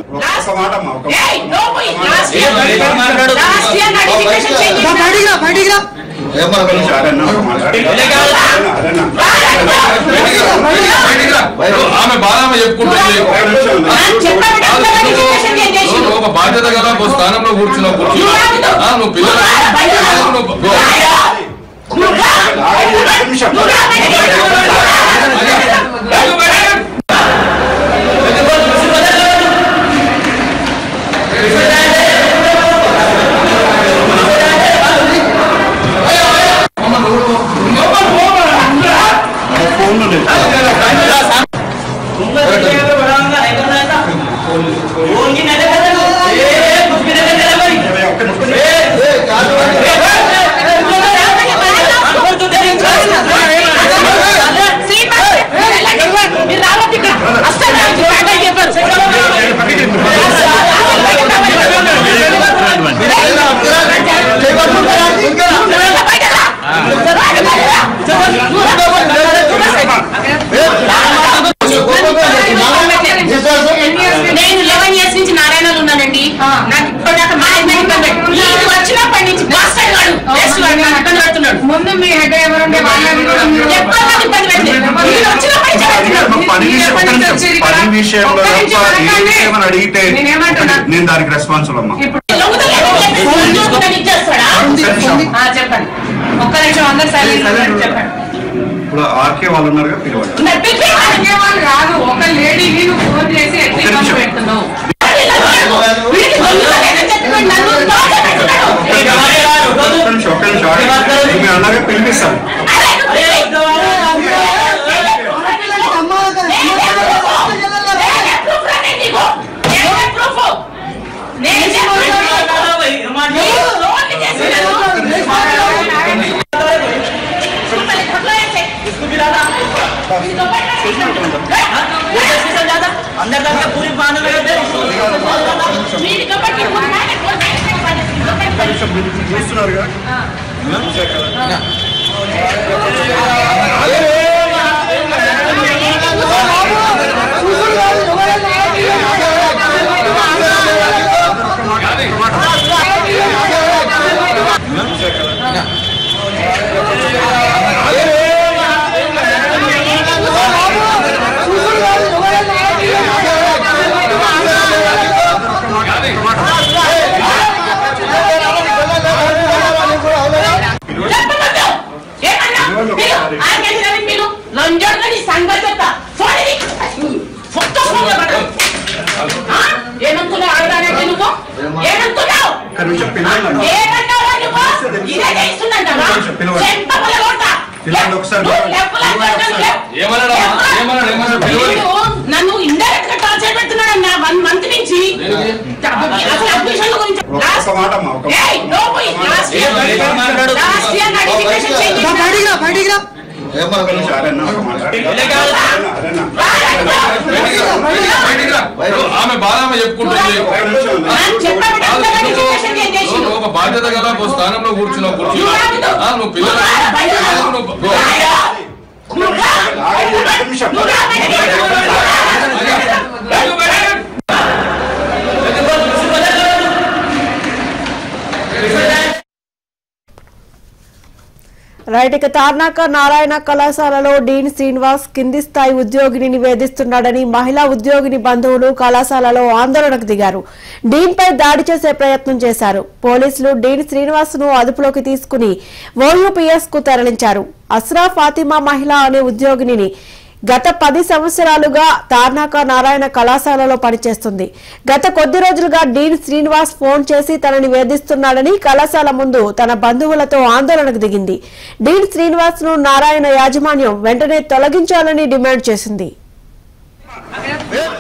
ఒక మాట అమ్మా, ఒక ఏయ్, మాట. no boy, ఒక మాట. last year- last year notification change చేసినా. బయటికి బయటికి ఏమ్మా, ఒక నిమిషం, అరేనా, ఒక మాట. అరేనా, అరేనా. ఆమె బాధ ఆమె చెప్పుకుంటుంది ఒక నిమిషం ఉంది. ఆ, చెప్పండి, కాదు, చెప్పండి, నువ్వు- notification change చేసినా. నువ్వు ఒక బాధ్యత గల ఒక స్థానంలో కూర్చున్నావు కూర్చున్నావు ఆ, నువ్వు పిల్లలు నువ్వు రా, బయట రా. నువ్వు- నువ్వు రా. నువ్వు రా. ఆగండి, ఒక నిమిషం. నువ్వు రా, బయటికి రా. వెళ్ళు, వెళ్ళు. ఫోన్ నుండి. ఇరవై ఒక్క నిమిషం. మీరు రావద్దు ఇక్కడ. అస్సలు రావద్దు. బయటకు చెప్పారు. బయటకు రా. నేను లెవెన్ ఇయర్స్ నుంచి నారాయణలో ఉన్నానండి నాకు ఇప్పటిదాకా మేనేజ్మెంట్ ఇబ్బంది పెట్టు. ఇది వచ్చినప్పటి నుంచి మాస్టర్ గాడు టెస్ట్ వాడు నాకు ఇబ్బంది పెడుతున్నాడు ముందు మీ హెడ్ ఎవరుండే వాళ్ళని కూడా మీరు- ఎప్పుడు నాకు ఇబ్బంది పెట్టలేదు వీళ్ళు వచ్చినప్పటి నుంచి పెడుతున్నాడు. పని విషయం ఎప్పటి ఒక్క నుంచి నిమిషం. వచ్చేది ఇక్కడ? పని విషయంలో ఒక్క నిమిషం తప్ప ఏ ఆగండి. విషయం అని అడిగితే నేనేమంటున్నా? నేను దానికి రెస్పాన్సిబుల్ అమ్మా లొంగుతలేదు అని చెప్పేసి ఫోన్ చూసుకుంటాను ఇచ్చేస్తాడా ఆ, చెప్పండి ఒక్క నిమిషం అందరు సైలెంట్ చెప్పండి ఇప్పుడు ఆర్కే వాళ్ళు ఉన్నారుగా పిలవండి మరి పిలిపి అడిగే వాళ్ళు కాదు ఒక లేడీని నువ్వు ఫోన్ చేసి ఎట్లా ఒక్క నిమిషం. పెడుతున్నావు వీడికి లొంగుతలేదని చెప్పి నన్ను తోట పెట్టున్నాడు. ఒక్క నిమిషం ఒక్క నిమిషం ఆగండి. మీరు అన్నాగా పిలిపిస్తాను అరే, నువ్వు పిలిపి. నేనే proof రా నేను నీకు. నేనే proof. నేనే proof. నీవు లోన్లు చేసినావు. చూపండి, కొట్లో వేసేయ్. ఇదిగో పట్టుకో. వీడికి పట్టుకో. ఒక్క నిమిషం మీరు చూస్తున్నారుగా చూశారు కదా? చెప్పమద్దు. ఏమన్నా? పిలు. ఆర్కేసి రవి పిలు. లంజోడుగా నీ సంగతి చెప్తా. ఫోన్ ఇది. ఫోటో ఫోన్ చెప్పండి. ఆ? ఏమనుకున్నావు ఆడదానంటే నువ్వు? ఏమనుకున్నావు? ఒక్క నిమిషం పిలవండి ఏమన్నావురా నువ్వు? ఇదే చేస్తుందంటావా? పిలవండి. చెంప పగలగొడతా. పిలవండి ఒకసారి. నువ్వు లెక్కలు అంటావు, లెక్క. ఏమన్నాడు అమ్మా? ఏమన్నాడు? ఏమన్నాడు? పిలవండి. వీడు నన్ను ఇండైరెక్ట్ గా టార్చర్ పెడుతున్నాడన్న వన్ మంత్ నుంచి అసలు అడ్మిషన్ గురించి ఒక్క మాట అమ్మా ఒక ఏయ్, no boy, last year- last year notification change చేసినా. బయటికి రా బయటికి రా ఒక్క నిమిషం అరేనా, ఒక మాట. అరేనా, అరేనా. బయటికి రా. ఆమె బాధ ఆమె చెప్పుకుంటుంది ఒక్క నిమిషం ఉంది. ఆ, చెప్పండి, కాదు, చెప్పండి, నువ్వు- notification change చేసినా. నువ్వు ఒక బాధ్యత గల ఒక స్థానంలో కూర్చున్నావు కూర్చున్నావు ఆ, నువ్వు పిల్లలు నువ్వు రా, బయట రా. నువ్వు- నువ్వు రా. నువ్వు రా. ఆగండి, ఒక్క నిమిషం. నువ్వు రా, బయటికి రా. వెళ్ళు, వెళ్ళు. రైట్ ఇక తార్నాక నారాయణ కళాశాలలో డీన్ శ్రీనివాస్ కింది స్థాయి ఉద్యోగిని నివేదిస్తున్నాడని మహిళా ఉద్యోగిని బంధువులు కళాశాలలో ఆందోళనకు దిగారు డీన్ పై దాడి చేసే ప్రయత్నం చేశారు పోలీసులు డీన్ శ్రీనివాస్ ను అదుపులోకి తీసుకుని ఓయూపీఎస్ కు తరలించారు అస్రా ఫాతిమా మహిళ అనే ఉద్యోగిని గత పది సంవత్సరాలుగా తార్నాక నారాయణ కళాశాలలో పనిచేస్తుంది గత కొద్ది రోజులుగా డీన్ శ్రీనివాస్ ఫోన్ చేసి తనని వేధిస్తున్నాడని కళాశాల ముందు తన బంధువులతో ఆందోళనకు దిగింది డీన్ శ్రీనివాస్ ను నారాయణ యాజమాన్యం వెంటనే తొలగించాలని డిమాండ్ చేసింది ఏ